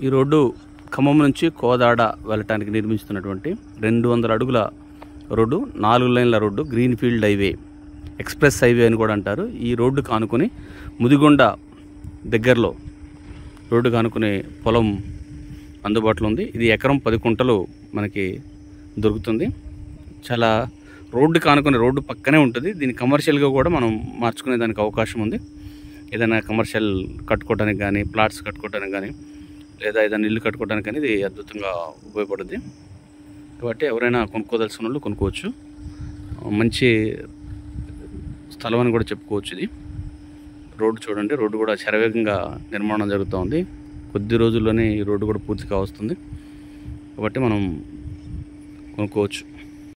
ఈ రోడ్డు ఖమ్మం నుంచి కోదాడ వెళ్ళటానికి నిర్మిస్తున్నటువంటి రెండు వందల అడుగుల రోడ్డు నాలుగు లైన్ల road green field highway express highway అని కూడా అంటారు ఈ రోడ్డు కానుకొని ముదిగొండ దగ్గరలో రోడ్డు కానుకునే పొలం అందుబాటులో ఉంది ఇది ఎకరం పది కుంటలు మనకి దొరుకుతుంది చాలా రోడ్డు కానుకునే రోడ్డు పక్కనే ఉంటుంది దీన్ని కమర్షియల్గా కూడా మనం మార్చుకునే దానికి అవకాశం ఉంది ఏదైనా కమర్షియల్ కట్టుకోవడానికి కానీ ప్లాట్స్ కట్టుకోవడానికి కానీ లేదా ఏదైనా ఇల్లు కట్టుకోవడానికి కానీ ఇది అద్భుతంగా ఉపయోగపడుద్ది కాబట్టి ఎవరైనా కొనుక్కోదలసిన వాళ్ళు కొనుక్కోవచ్చు మంచి స్థలం అని కూడా చెప్పుకోవచ్చు ఇది రోడ్డు చూడండి రోడ్డు కూడా శరవేగంగా నిర్మాణం జరుగుతూ ఉంది కొద్ది రోజుల్లోనే ఈ రోడ్డు కూడా పూర్తి కావస్తుంది కాబట్టి మనం కొనుక్కోవచ్చు